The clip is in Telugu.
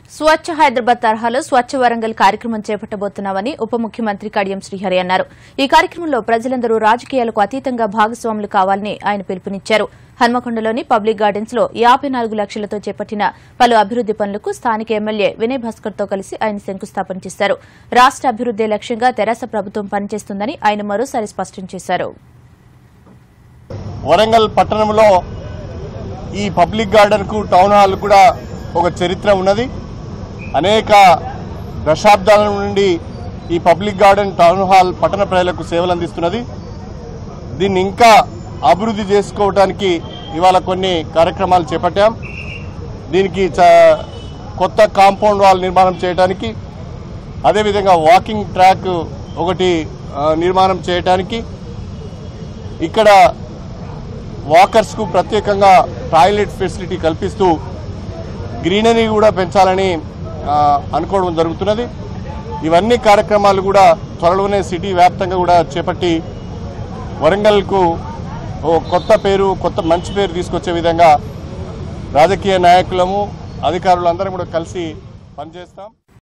స్వచ్ఛ హైదరాబాద్ తరహాలో స్వచ్ఛ వరంగల్ కార్యక్రమం చేపట్టబోతున్నామని ఉప ముఖ్యమంత్రి కడియం శ్రీహరి అన్నారు ఈ కార్యక్రమంలో ప్రజలందరూ రాజకీయాలకు అతీతంగా భాగస్వాములు కావాలని ఆయన పిలుపునిచ్చారు హన్మకొండలోని పబ్లిక్ గార్డెన్స్ లో యాబై నాలుగు లక్షలతో చేపట్టిన పలు అభివృద్ది పనులకు స్థానిక ఎమ్మెల్యే వినయ్ భాస్కర్ తో కలిసి ఆయన శంకుస్థాపన చేశారు రాష్ట అభివృద్దే లక్ష్యంగా తెరాస ప్రభుత్వం పనిచేస్తుందని ఆయన మరోసారి స్పష్టం చేశారు వరంగల్ పట్టణంలో ఈ పబ్లిక్ గార్డెన్కు టౌన్ హాల్ కూడా ఒక చరిత్ర ఉన్నది అనేక దశాబ్దాల నుండి ఈ పబ్లిక్ గార్డెన్ టౌన్ హాల్ పట్టణ ప్రజలకు సేవలు అందిస్తున్నది దీన్ని ఇంకా అభివృద్ధి చేసుకోవడానికి ఇవాళ కొన్ని కార్యక్రమాలు చేపట్టాం దీనికి చ- కొత్త కాంపౌండ్ వాల్ నిర్మాణం చేయడానికి అదేవిధంగా వాకింగ్ ట్రాక్ ఒకటి ఆ, నిర్మాణం చేయడానికి ఇక్కడ వాకర్స్కు ప్రత్యేకంగా టాయిలెట్ ఫెసిలిటీ కల్పిస్తూ గ్రీనరీ కూడా పెంచాలని ఆ, అనుకోవడం జరుగుతున్నది ఇవన్నీ కార్యక్రమాలు కూడా త్వరలోనే సిటీ వ్యాప్తంగా కూడా చేపట్టి వరంగల్కు ఓ కొత్త పేరు కొత్త మంచి పేరు తీసుకొచ్చే విధంగా రాజకీయ నాయకులము అధికారులందరం కూడా కలిసి పనిచేస్తాం